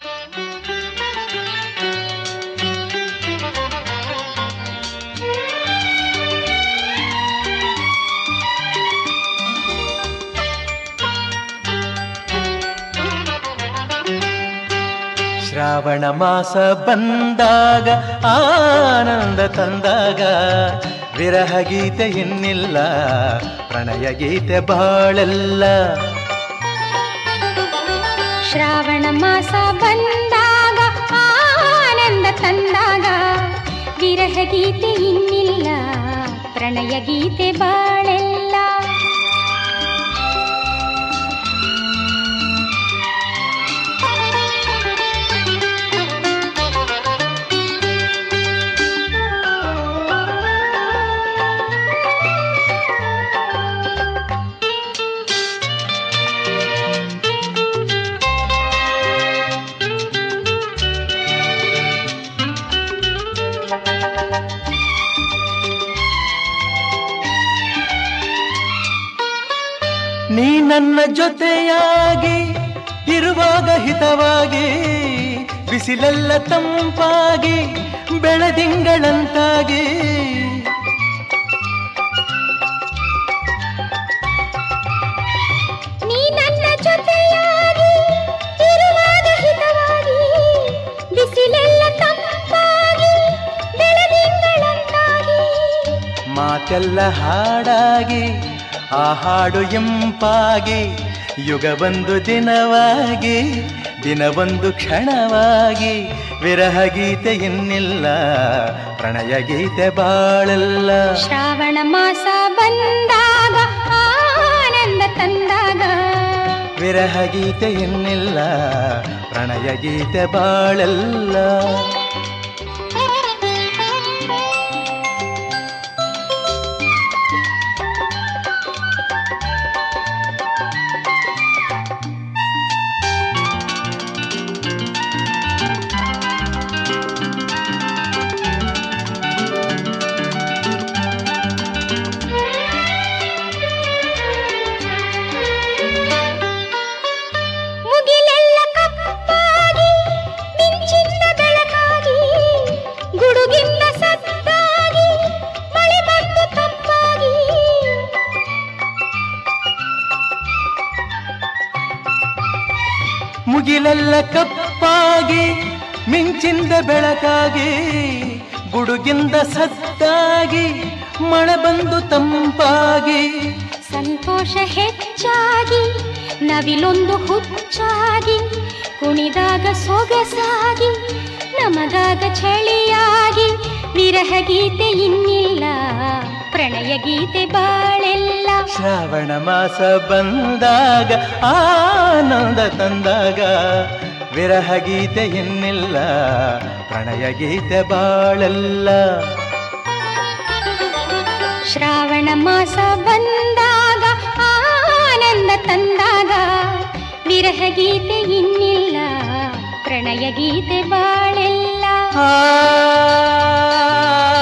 ಶ್ರಾವಣ ಮಾಸ ಬಂದಾಗ ಆನಂದ ತಂದಾಗ ವಿರಹ ಗೀತೆ ಇನ್ನಿಲ್ಲ ಪ್ರಣಯ ಗೀತೆ ಬಾಳೆಲ್ಲ ಶ್ರಾವಣ ಮಾಸ ಬಂದಾಗ ಆನಂದ ತಂದಾಗ ವಿರಹ ಗೀತೆ ಇನ್ನಿಲ್ಲ ಪ್ರಣಯ ಗೀತೆ ಬಾಳೆಲ್ಲ ನೀ ನನ್ನ ಜೊತೆಯಾಗಿ ಇರುವಾಗ ಹಿತವಾಗಿ ಬಿಸಿಲೆಲ್ಲ ತಂಪಾಗಿ ಬೆಳದಿಂಗಳಂತಾಗಿ ನೀ ನನ್ನ ಜೊತೆಯಾಗಿ ಇರುವಾಗ ಹಿತವಾಗಿ ಬಿಸಿಲೆಲ್ಲ ತಂಪಾಗಿ ಬೆಳದಿಂಗಳಂತಾಗಿ ಮಾತೆಲ್ಲ ಹಾಡಾಗಿ ಆ ಹಾಡು ಎಂಪಾಗಿ ಯುಗವೊಂದು ದಿನವಾಗಿ ದಿನವೊಂದು ಕ್ಷಣವಾಗಿ ವಿರಹ ಗೀತೆ ಇನ್ನಿಲ್ಲ ಪ್ರಣಯ ಗೀತೆ ಬಾಳಲ್ಲ ಶ್ರಾವಣ ಮಾಸ ಬಂದಾಗ ಆನಂದ ತಂದಾಗ ವಿರಹ ಗೀತೆ ಇನ್ನಿಲ್ಲ ಪ್ರಣಯ ಗೀತೆ ಬಾಳಲ್ಲ ಮುಗಿಲೆಲ್ಲ ಕಪ್ಪಾಗಿ ಮಿಂಚಿನ ಬೆಳಕಾಗಿ ಗುಡುಗಿಂದ ಸತ್ತಾಗಿ ಮಳೆ ಬಂದು ತಂಪಾಗಿ ಮುಗಿಲೆಲ್ಲ ಕಪ್ಪಾಗಿ ಮಿಂಚಿಂದ ಬೆಳಕಾಗಿ ಗುಡುಗಿಂದ ಸತ್ತಾಗಿ ಮಳೆ ಬಂದು ತಂಪಾಗಿ ಸಂತೋಷ ಹೆಚ್ಚಾಗಿ ನವಿಲೊಂದು ಹುಚ್ಚಾಗಿ ಕುಣಿದಾಗ ಸೊಗಸಾಗಿ ನಮಗಾಗ ಚಳಿಯಾಗಿ ವಿರಹ ಗೀತೆ ಇನ್ನಿಲ್ಲ ಪ್ರಣಯ ಗೀತೆ ಬಾಳೆಲ್ಲ ಶ್ರಾವಣ ಮಾಸ ಬಂದಾಗ ಆನಂದ ತಂದಾಗ ವಿರಹ ಗೀತೆ ಇನ್ನಿಲ್ಲ ಪ್ರಣಯ ಗೀತೆ ಬಾಳೆಲ್ಲ ಶ್ರಾವಣ ಮಾಸ ಬಂದಾಗ ಆನಂದ ತಂದಾಗ ವಿರಹ ಗೀತೆ ಇನ್ನಿಲ್ಲ ಪ್ರಣಯ ಗೀತೆ ಬಾಳೆಲ್ಲ ಆ